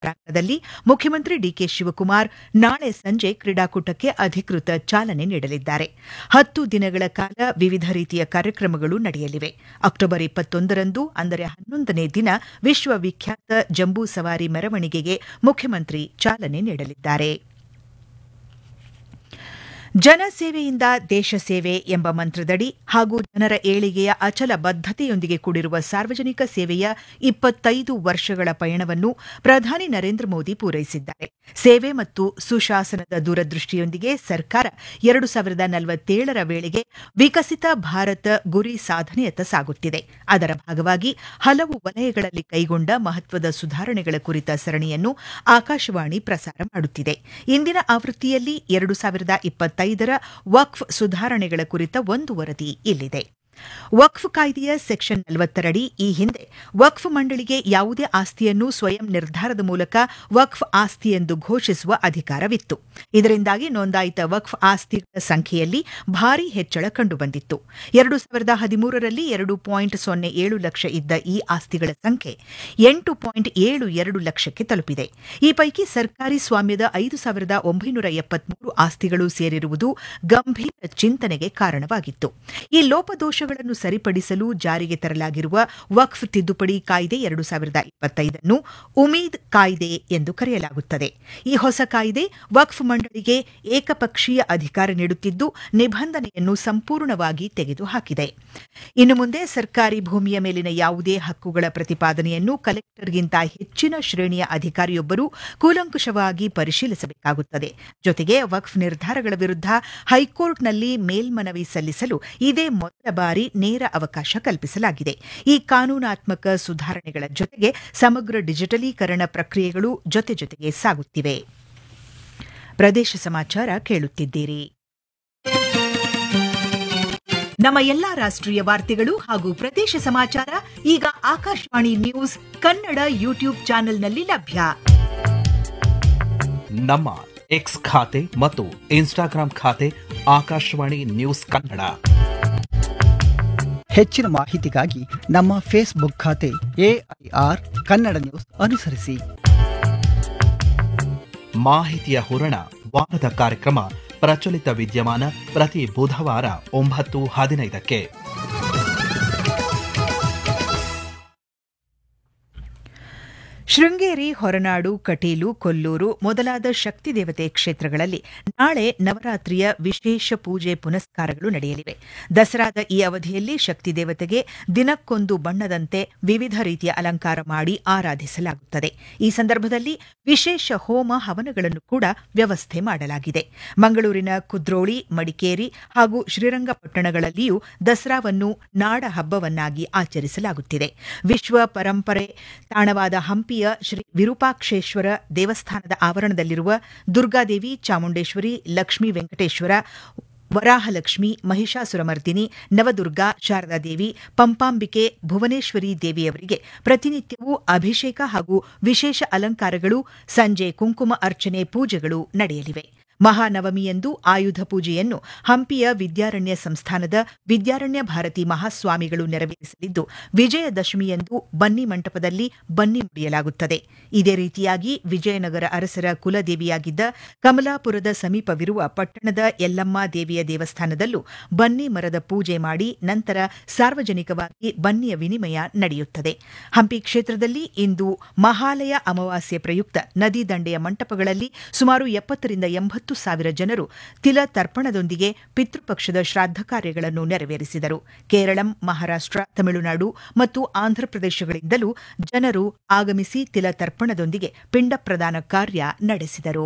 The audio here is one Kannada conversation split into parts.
ಪ್ರಾಂಗಣದಲ್ಲಿ ಮುಖ್ಯಮಂತ್ರಿ ಡಿಕೆ ಶಿವಕುಮಾರ್ ನಾಳೆ ಸಂಜೆ ಕ್ರೀಡಾಕೂಟಕ್ಕೆ ಅಧಿಕೃತ ಚಾಲನೆ ನೀಡಲಿದ್ದಾರೆ ಹತ್ತು ದಿನಗಳ ಕಾಲ ವಿವಿಧ ರೀತಿಯ ಕಾರ್ಯಕ್ರಮಗಳು ನಡೆಯಲಿವೆ ಅಕ್ಟೋಬರ್ ಇಪ್ಪತ್ತೊಂದರಂದು ಅಂದರೆ ಹನ್ನೊಂದನೇ ದಿನ ವಿಶ್ವವಿಖ್ಯಾತ ಜಂಬೂ ಸವಾರಿ ಮೆರವಣಿಗೆಗೆ ಮುಖ್ಯಮಂತ್ರಿ ಚಾಲನೆ ನೀಡಲಿದ್ದಾರೆ ಜನಸೇವೆಯಿಂದ ದೇಶ ಸೇವೆ ಎಂಬ ಮಂತ್ರದಡಿ ಹಾಗೂ ಜನರ ಏಳಿಗೆಯ ಅಚಲ ಬದ್ಧತೆಯೊಂದಿಗೆ ಕೂಡಿರುವ ಸಾರ್ವಜನಿಕ ಸೇವೆಯ ಇಪ್ಪತ್ತೈದು ವರ್ಷಗಳ ಪಯಣವನ್ನು ಪ್ರಧಾನಿ ನರೇಂದ್ರ ಮೋದಿ ಪೂರೈಸಿದ್ದಾರೆ ಸೇವೆ ಮತ್ತು ಸುಶಾಸನದ ದೂರದೃಷ್ಟಿಯೊಂದಿಗೆ ಸರ್ಕಾರ ಎರಡು ಸಾವಿರದ ನಲವತ್ತೇಳರ ವೇಳೆಗೆ ವಿಕಸಿತ ಭಾರತ ಗುರಿ ಸಾಧನೆಯತ್ತ ಸಾಗುತ್ತಿದೆ ಅದರ ಭಾಗವಾಗಿ ಹಲವು ವಲಯಗಳಲ್ಲಿ ಕೈಗೊಂಡ ಮಹತ್ವದ ಸುಧಾರಣೆಗಳ ಕುರಿತ ಸರಣಿಯನ್ನು ಆಕಾಶವಾಣಿ ಪ್ರಸಾರ ಮಾಡುತ್ತಿದೆ ಇಂದಿನ ಆವೃತ್ತಿಯಲ್ಲಿ ಎರಡು ಸಾವಿರದ ಇಪ್ಪತ್ತೈದರ ವಕ್ಫ್ ಸುಧಾರಣೆಗಳ ಕುರಿತ ಒಂದು ವರದಿ ಇಲ್ಲಿದೆ ವಕ್ಫ್ ಕಾಯ್ದೆಯ ಸೆಕ್ಷನ್ ನಲವತ್ತರಡಿ ಈ ಹಿಂದೆ ವಕ್ಫ್ ಮಂಡಳಿಗೆ ಯಾವುದೇ ಆಸ್ತಿಯನ್ನು ಸ್ವಯಂ ನಿರ್ಧಾರದ ಮೂಲಕ ವಕ್ಫ್ ಆಸ್ತಿ ಎಂದು ಘೋಷಿಸುವ ಅಧಿಕಾರವಿತ್ತು ಇದರಿಂದಾಗಿ ನೋಂದಾಯಿತ ವಕ್ಫ್ ಆಸ್ತಿಗಳ ಸಂಖ್ಯೆಯಲ್ಲಿ ಭಾರೀ ಹೆಚ್ಚಳ ಕಂಡುಬಂದಿತ್ತು ಎರಡು ಸಾವಿರದ ಹದಿಮೂರರಲ್ಲಿ ಎರಡು ಪಾಯಿಂಟ್ ಸೊನ್ನೆ ಏಳು ಲಕ್ಷ ಇದ್ದ ಈ ಆಸ್ತಿಗಳ ಸಂಖ್ಯೆ ಎಂಟು ಪಾಯಿಂಟ್ ಏಳು ಎರಡು ಲಕ್ಷಕ್ಕೆ ತಲುಪಿದೆ ಈ ಪೈಕಿ ಸರ್ಕಾರಿ ಸ್ವಾಮ್ಯದ ಐದು ಸಾವಿರದ ಒಂಬೈನೂರ ಎಪ್ಪತ್ಮೂರು ಆಸ್ತಿಗಳು ಸೇರಿರುವುದು ಗಂಭೀರ ಚಿಂತನೆಗೆ ಕಾರಣವಾಗಿತ್ತು ಈ ಲೋಪದೋಷ ಗಳನ್ನು ಸರಿಪಡಿಸಲು ಜಾರಿಗೆ ತರಲಾಗಿರುವ ವಕ್ಫ್ ತಿದ್ದುಪಡಿ ಕಾಯ್ದೆ ಎರಡು ಸಾವಿರದ ಇಪ್ಪತ್ತೈದನ್ನು ಉಮೀದ್ ಕಾಯ್ದೆ ಎಂದು ಕರೆಯಲಾಗುತ್ತದೆ ಈ ಹೊಸ ಕಾಯ್ದೆ ವಕ್ಫ್ ಮಂಡಳಿಗೆ ಏಕಪಕ್ಷೀಯ ಅಧಿಕಾರ ನೀಡುತ್ತಿದ್ದು ನಿಬಂಧನೆಯನ್ನು ಸಂಪೂರ್ಣವಾಗಿ ತೆಗೆದುಹಾಕಿದೆ ಇನ್ನು ಮುಂದೆ ಸರ್ಕಾರಿ ಭೂಮಿಯ ಮೇಲಿನ ಯಾವುದೇ ಹಕ್ಕುಗಳ ಪ್ರತಿಪಾದನೆಯನ್ನು ಕಲೆಕ್ಟರ್ಗಿಂತ ಹೆಚ್ಚಿನ ಶ್ರೇಣಿಯ ಅಧಿಕಾರಿಯೊಬ್ಬರು ಕೂಲಂಕುಷವಾಗಿ ಪರಿಶೀಲಿಸಬೇಕಾಗುತ್ತದೆ ಜೊತೆಗೆ ವಕ್ಫ್ ನಿರ್ಧಾರಗಳ ವಿರುದ್ಧ ಹೈಕೋರ್ಟ್ನಲ್ಲಿ ಮೇಲ್ಮನವಿ ಸಲ್ಲಿಸಲು ಇದೇ ಮೊದಲ ಬಾರಿ ನೇರ ಅವಕಾಶ ಕಲ್ಪಿಸಲಾಗಿದೆ ಈ ಕಾನೂನಾತ್ಮಕ ಸುಧಾರಣೆಗಳ ಜೊತೆಗೆ ಸಮಗ್ರ ಡಿಜಿಟಲೀಕರಣ ಪ್ರಕ್ರಿಯೆಗಳು ಜೊತೆ ಜೊತೆಗೆ ಸಾಗುತ್ತಿವೆ ಪ್ರದೇಶ ಸಮಾಚಾರ ಕೇಳುತ್ತಿದ್ದೀರಿ ನಮ್ಮ ಎಲ್ಲಾ ರಾಷ್ಟ್ರೀಯ ವಾರ್ತೆಗಳು ಹಾಗೂ ಪ್ರದೇಶ ಸಮಾಚಾರ ಈಗ ಆಕಾಶವಾಣಿ ನ್ಯೂಸ್ ಕನ್ನಡ ಯೂಟ್ಯೂಬ್ ಚಾನೆಲ್ನಲ್ಲಿ ಲಭ್ಯ ನಮ್ಮ ಎಕ್ಸ್ ಖಾತೆ ಮತ್ತು ಇನ್ಸ್ಟಾಗ್ರಾಂ ಖಾತೆ ಆಕಾಶವಾಣಿ ನ್ಯೂಸ್ ಕನ್ನಡ ಹೆಚ್ಚಿನ ಮಾಹಿತಿಗಾಗಿ ನಮ್ಮ ಫೇಸ್ಬುಕ್ ಖಾತೆ ಎಐಆರ್ ಕನ್ನಡ ನ್ಯೂಸ್ ಅನುಸರಿಸಿ ಮಾಹಿತಿಯ ಹೂರಣ ವಾರದ ಕಾರ್ಯಕ್ರಮ ಪ್ರಚಲಿತ ವಿದ್ಯಮಾನ ಪ್ರತಿ ಬುಧವಾರ ಒಂಬತ್ತು ಹದಿನೈದಕ್ಕೆ ಶೃಂಗೇರಿ ಹೊರನಾಡು ಕಟೀಲು ಕೊಲ್ಲೂರು ಮೊದಲಾದ ಶಕ್ತಿ ದೇವತೆ ಕ್ಷೇತ್ರಗಳಲ್ಲಿ ನಾಳೆ ನವರಾತ್ರಿಯ ವಿಶೇಷ ಪೂಜೆ ಪುನಸ್ಕಾರಗಳು ನಡೆಯಲಿವೆ ದಸರಾದ ಈ ಅವಧಿಯಲ್ಲಿ ಶಕ್ತಿ ದೇವತೆಗೆ ದಿನಕ್ಕೊಂದು ಬಣ್ಣದಂತೆ ವಿವಿಧ ರೀತಿಯ ಅಲಂಕಾರ ಮಾಡಿ ಆರಾಧಿಸಲಾಗುತ್ತದೆ ಈ ಸಂದರ್ಭದಲ್ಲಿ ವಿಶೇಷ ಹೋಮ ಹವನಗಳನ್ನು ಕೂಡ ವ್ಯವಸ್ಥೆ ಮಾಡಲಾಗಿದೆ ಮಂಗಳೂರಿನ ಕುದ್ರೋಳಿ ಮಡಿಕೇರಿ ಹಾಗೂ ಶ್ರೀರಂಗಪಟ್ಟಣಗಳಲ್ಲಿಯೂ ದಸರಾವನ್ನು ನಾಡ ಹಬ್ಬವನ್ನಾಗಿ ಆಚರಿಸಲಾಗುತ್ತಿದೆ ವಿಶ್ವ ಪರಂಪರೆ ತಾಣವಾದ ಹಂಪಿಯ ಶ್ರೀ ವಿರೂಪಾಕ್ಷೇಶ್ವರ ದೇವಸ್ಥಾನದ ಆವರಣದಲ್ಲಿರುವ ದುರ್ಗಾದೇವಿ ಚಾಮುಂಡೇಶ್ವರಿ ಲಕ್ಷ್ಮೀ ವೆಂಕಟೇಶ್ವರ ವರಾಹಲಕ್ಷ್ಮಿ ಮಹಿಷಾಸುರಮರ್ದಿನಿ ನವದುರ್ಗಾ ಶಾರದಾದೇವಿ ಪಂಪಾಂಬಿಕೆ ಭುವನೇಶ್ವರಿ ದೇವಿಯವರಿಗೆ ಪ್ರತಿನಿತ್ಯವೂ ಅಭಿಷೇಕ ಹಾಗೂ ವಿಶೇಷ ಅಲಂಕಾರಗಳು ಸಂಜೆ ಕುಂಕುಮ ಅರ್ಚನೆ ಪೂಜೆಗಳು ನಡೆಯಲಿವೆ ಮಹಾನವಮಿಯಂದು ಆಯುಧ ಪೂಜೆಯನ್ನು ಹಂಪಿಯ ವಿದ್ಯಾರಣ್ಯ ಸಂಸ್ಥಾನದ ವಿದ್ಯಾರಣ್ಯ ಭಾರತಿ ಮಹಾಸ್ವಾಮಿಗಳು ನೆರವೇರಿಸಲಿದ್ದು ವಿಜಯದಶಮಿಯಂದು ಬನ್ನಿ ಮಂಟಪದಲ್ಲಿ ಬನ್ನಿ ಮುಡಿಯಲಾಗುತ್ತದೆ ಇದೇ ರೀತಿಯಾಗಿ ವಿಜಯನಗರ ಅರಸರ ಕುಲದೇವಿಯಾಗಿದ್ದ ಕಮಲಾಪುರದ ಸಮೀಪವಿರುವ ಪಟ್ಟಣದ ಯಲ್ಲಮ್ಮ ದೇವಿಯ ದೇವಸ್ಥಾನದಲ್ಲೂ ಬನ್ನಿ ಮರದ ಪೂಜೆ ಮಾಡಿ ನಂತರ ಸಾರ್ವಜನಿಕವಾಗಿ ಬನ್ನಿಯ ವಿನಿಮಯ ನಡೆಯುತ್ತದೆ ಹಂಪಿ ಕ್ಷೇತ್ರದಲ್ಲಿ ಇಂದು ಮಹಾಲಯ ಅಮಾವಾಸ್ಯೆ ಪ್ರಯುಕ್ತ ನದಿ ದಂಡೆಯ ಮಂಟಪಗಳಲ್ಲಿ ಸುಮಾರು ಎಪ್ಪತ್ತರಿಂದ ಎಂಬತ್ತು ಸಾವಿರ ಜನರು ತಿಲ ತರ್ಪಣದೊಂದಿಗೆ ಪಿತೃಪಕ್ಷದ ಶ್ರಾದ್ದ ಕಾರ್ಯಗಳನ್ನು ನೆರವೇರಿಸಿದರು ಕೇರಳಂ ಮಹಾರಾಷ್ಟ್ರ ತಮಿಳುನಾಡು ಮತ್ತು ಆಂಧ್ರಪ್ರದೇಶಗಳಿಂದಲೂ ಜನರು ಆಗಮಿಸಿ ತಿಲ ತರ್ಪಣದೊಂದಿಗೆ ಪಿಂಡ ಪ್ರದಾನ ಕಾರ್ಯ ನಡೆಸಿದರು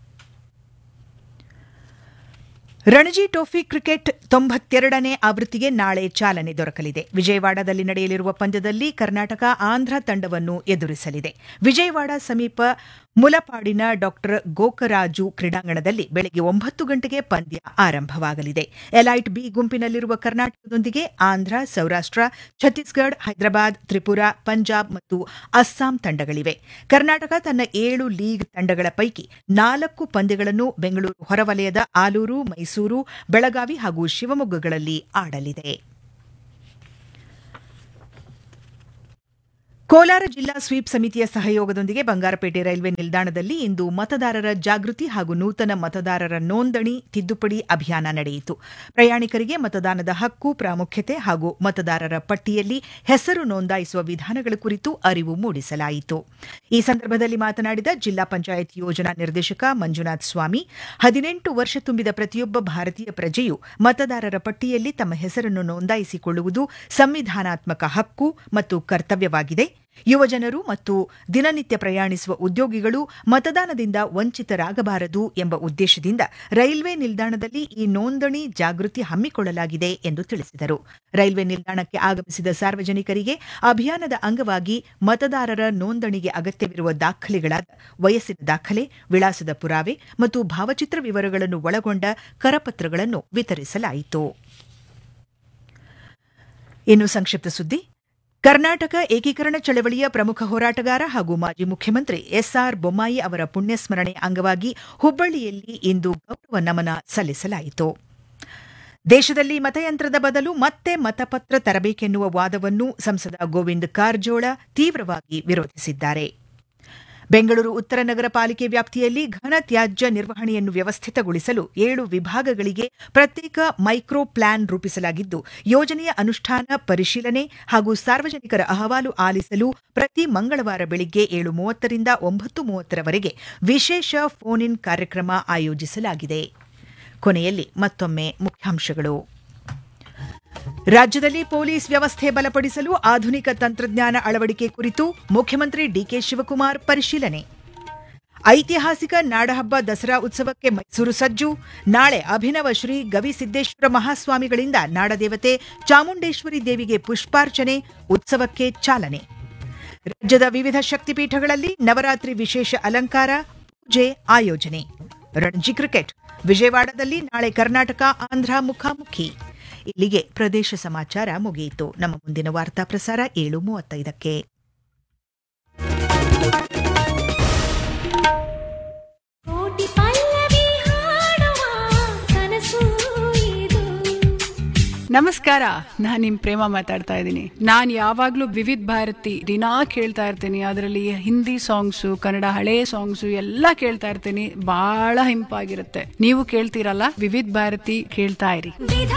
ರಣಜಿ ಟ್ರೋಫಿ ಕ್ರಿಕೆಟ್ ತೊಂಬತ್ತೆರಡನೇ ಆವೃತ್ತಿಗೆ ನಾಳೆ ಚಾಲನೆ ದೊರಕಲಿದೆ ವಿಜಯವಾಡದಲ್ಲಿ ನಡೆಯಲಿರುವ ಪಂದ್ಯದಲ್ಲಿ ಕರ್ನಾಟಕ ಆಂಧ್ರ ತಂಡವನ್ನು ಎದುರಿಸಲಿದೆ ವಿಜಯವಾಡ ಸಮೀಪ ಮುಲಪಾಡಿನ ಡಾ ಗೋಕರಾಜು ಕ್ರೀಡಾಂಗಣದಲ್ಲಿ ಬೆಳಗ್ಗೆ ಒಂಬತ್ತು ಗಂಟೆಗೆ ಪಂದ್ಯ ಆರಂಭವಾಗಲಿದೆ ಎಲೈಟ್ ಬಿ ಗುಂಪಿನಲ್ಲಿರುವ ಕರ್ನಾಟಕದೊಂದಿಗೆ ಆಂಧ್ರ ಸೌರಾಷ್ಟ್ರ ಛತ್ತೀಸ್ಗಢ ಹೈದರಾಬಾದ್ ತ್ರಿಪುರಾ ಪಂಜಾಬ್ ಮತ್ತು ಅಸ್ಸಾಂ ತಂಡಗಳಿವೆ ಕರ್ನಾಟಕ ತನ್ನ ಏಳು ಲೀಗ್ ತಂಡಗಳ ಪೈಕಿ ನಾಲ್ಕು ಪಂದ್ಯಗಳನ್ನು ಬೆಂಗಳೂರು ಹೊರವಲಯದ ಆಲೂರು ಮೈಸೂರು ಬೆಳಗಾವಿ ಹಾಗೂ ಶಿವಮೊಗ್ಗಗಳಲ್ಲಿ ಆಡಲಿದೆ ಕೋಲಾರ ಜಿಲ್ಲಾ ಸ್ವೀಪ್ ಸಮಿತಿಯ ಸಹಯೋಗದೊಂದಿಗೆ ಬಂಗಾರಪೇಟೆ ರೈಲ್ವೆ ನಿಲ್ದಾಣದಲ್ಲಿ ಇಂದು ಮತದಾರರ ಜಾಗೃತಿ ಹಾಗೂ ನೂತನ ಮತದಾರರ ನೋಂದಣಿ ತಿದ್ದುಪಡಿ ಅಭಿಯಾನ ನಡೆಯಿತು ಪ್ರಯಾಣಿಕರಿಗೆ ಮತದಾನದ ಹಕ್ಕು ಪ್ರಾಮುಖ್ಯತೆ ಹಾಗೂ ಮತದಾರರ ಪಟ್ಟಿಯಲ್ಲಿ ಹೆಸರು ನೋಂದಾಯಿಸುವ ವಿಧಾನಗಳ ಕುರಿತು ಅರಿವು ಮೂಡಿಸಲಾಯಿತು ಈ ಸಂದರ್ಭದಲ್ಲಿ ಮಾತನಾಡಿದ ಜಿಲ್ಲಾ ಪಂಚಾಯತ್ ಯೋಜನಾ ನಿರ್ದೇಶಕ ಮಂಜುನಾಥ್ ಸ್ವಾಮಿ ಹದಿನೆಂಟು ವರ್ಷ ತುಂಬಿದ ಪ್ರತಿಯೊಬ್ಬ ಭಾರತೀಯ ಪ್ರಜೆಯು ಮತದಾರರ ಪಟ್ಟಿಯಲ್ಲಿ ತಮ್ಮ ಹೆಸರನ್ನು ನೋಂದಾಯಿಸಿಕೊಳ್ಳುವುದು ಸಂವಿಧಾನಾತ್ಮಕ ಹಕ್ಕು ಮತ್ತು ಕರ್ತವ್ಯವಾಗಿದೆ ಯುವಜನರು ಮತ್ತು ದಿನನಿತ್ಯ ಪ್ರಯಾಣಿಸುವ ಉದ್ಯೋಗಿಗಳು ಮತದಾನದಿಂದ ವಂಚಿತರಾಗಬಾರದು ಎಂಬ ಉದ್ದೇಶದಿಂದ ರೈಲ್ವೆ ನಿಲ್ದಾಣದಲ್ಲಿ ಈ ನೋಂದಣಿ ಜಾಗೃತಿ ಹಮ್ಮಿಕೊಳ್ಳಲಾಗಿದೆ ಎಂದು ತಿಳಿಸಿದರು ರೈಲ್ವೆ ನಿಲ್ದಾಣಕ್ಕೆ ಆಗಮಿಸಿದ ಸಾರ್ವಜನಿಕರಿಗೆ ಅಭಿಯಾನದ ಅಂಗವಾಗಿ ಮತದಾರರ ನೋಂದಣಿಗೆ ಅಗತ್ಯವಿರುವ ದಾಖಲೆಗಳಾದ ವಯಸ್ಸಿನ ದಾಖಲೆ ವಿಳಾಸದ ಪುರಾವೆ ಮತ್ತು ಭಾವಚಿತ್ರ ವಿವರಗಳನ್ನು ಒಳಗೊಂಡ ಕರಪತ್ರಗಳನ್ನು ವಿತರಿಸಲಾಯಿತು ಇನ್ನು ಸಂಕ್ಷಿಪ್ತ ಸುದ್ದಿ ಕರ್ನಾಟಕ ಏಕೀಕರಣ ಚಳವಳಿಯ ಪ್ರಮುಖ ಹೋರಾಟಗಾರ ಹಾಗೂ ಮಾಜಿ ಮುಖ್ಯಮಂತ್ರಿ ಎಸ್ಆರ್ ಬೊಮ್ಮಾಯಿ ಅವರ ಪುಣ್ಯಸ್ಮರಣೆ ಅಂಗವಾಗಿ ಹುಬ್ಬಳ್ಳಿಯಲ್ಲಿ ಇಂದು ಗೌರವ ನಮನ ಸಲ್ಲಿಸಲಾಯಿತು ದೇಶದಲ್ಲಿ ಮತಯಂತ್ರದ ಬದಲು ಮತ್ತೆ ಮತಪತ್ರ ತರಬೇಕೆನ್ನುವ ವಾದವನ್ನು ಸಂಸದ ಗೋವಿಂದ್ ಕಾರಜೋಳ ತೀವ್ರವಾಗಿ ವಿರೋಧಿಸಿದ್ದಾರೆ ಬೆಂಗಳೂರು ಉತ್ತರ ನಗರ ಪಾಲಿಕೆ ವ್ಯಾಪ್ತಿಯಲ್ಲಿ ಘನ ತ್ಯಾಜ್ಯ ನಿರ್ವಹಣೆಯನ್ನು ವ್ಯವಸ್ಥಿತಗೊಳಿಸಲು ಏಳು ವಿಭಾಗಗಳಿಗೆ ಪ್ರತ್ಯೇಕ ಮೈಕ್ರೋ ಪ್ಲಾನ್ ರೂಪಿಸಲಾಗಿದ್ದು ಯೋಜನೆಯ ಅನುಷ್ಠಾನ ಪರಿಶೀಲನೆ ಹಾಗೂ ಸಾರ್ವಜನಿಕರ ಅಹವಾಲು ಆಲಿಸಲು ಪ್ರತಿ ಮಂಗಳವಾರ ಬೆಳಿಗ್ಗೆ ಏಳು ಮೂವತ್ತರಿಂದ ಒಂಬತ್ತು ಮೂವತ್ತರವರೆಗೆ ವಿಶೇಷ ಫೋನ್ ಇನ್ ಕಾರ್ಯಕ್ರಮ ಆಯೋಜಿಸಲಾಗಿದೆ ಕೊನೆಯಲ್ಲಿ ಮತ್ತೊಮ್ಮೆ ಮುಖ್ಯಾಂಶಗಳು ರಾಜ್ಯದಲ್ಲಿ ಪೊಲೀಸ್ ವ್ಯವಸ್ಥೆ ಬಲಪಡಿಸಲು ಆಧುನಿಕ ತಂತ್ರಜ್ಞಾನ ಅಳವಡಿಕೆ ಕುರಿತು ಮುಖ್ಯಮಂತ್ರಿ ಡಿಕೆ ಶಿವಕುಮಾರ್ ಪರಿಶೀಲನೆ ಐತಿಹಾಸಿಕ ನಾಡಹಬ್ಬ ದಸರಾ ಉತ್ಸವಕ್ಕೆ ಮೈಸೂರು ಸಜ್ಜು ನಾಳೆ ಅಭಿನವ ಶ್ರೀ ಗವಿಸಿದ್ದೇಶ್ವರ ಮಹಾಸ್ವಾಮಿಗಳಿಂದ ನಾಡದೇವತೆ ಚಾಮುಂಡೇಶ್ವರಿ ದೇವಿಗೆ ಪುಷ್ಪಾರ್ಚನೆ ಉತ್ಸವಕ್ಕೆ ಚಾಲನೆ ರಾಜ್ಯದ ವಿವಿಧ ಶಕ್ತಿಪೀಠಗಳಲ್ಲಿ ನವರಾತ್ರಿ ವಿಶೇಷ ಅಲಂಕಾರ ಪೂಜೆ ಆಯೋಜನೆ ರಣಜಿ ಕ್ರಿಕೆಟ್ ವಿಜಯವಾಡದಲ್ಲಿ ನಾಳೆ ಕರ್ನಾಟಕ ಆಂಧ್ರ ಮುಖಾಮುಖಿ ಇಲ್ಲಿಗೆ ಪ್ರದೇಶ ಸಮಾಚಾರ ಮುಗಿಯಿತು ನಮ್ಮ ಮುಂದಿನ ವಾರ್ತಾ ಪ್ರಸಾರ ಏಳು ಮೂವತ್ತೈದಕ್ಕೆ ಕೋಟಿ ಪಲ್ಲವಿ ಹಾಡುವ ಕನಸು ಇದು ನಮಸ್ಕಾರ ನಾನ್ ನಿಮ್ ಪ್ರೇಮ ಮಾತಾಡ್ತಾ ಇದ್ದೀನಿ ನಾನ್ ಯಾವಾಗ್ಲೂ ವಿವಿಧ್ ಭಾರತಿ ದಿನಾ ಕೇಳ್ತಾ ಇರ್ತೀನಿ ಅದರಲ್ಲಿ ಹಿಂದಿ ಸಾಂಗ್ಸು ಕನ್ನಡ ಹಳೆ ಸಾಂಗ್ಸು ಎಲ್ಲಾ ಕೇಳ್ತಾ ಇರ್ತೀನಿ ಬಹಳ ಹಿಂಪಾಗಿರುತ್ತೆ ನೀವು ಕೇಳ್ತೀರಲ್ಲ ವಿವಿಧ್ ಭಾರತಿ ಕೇಳ್ತಾ ಇರಿ ವಿಧ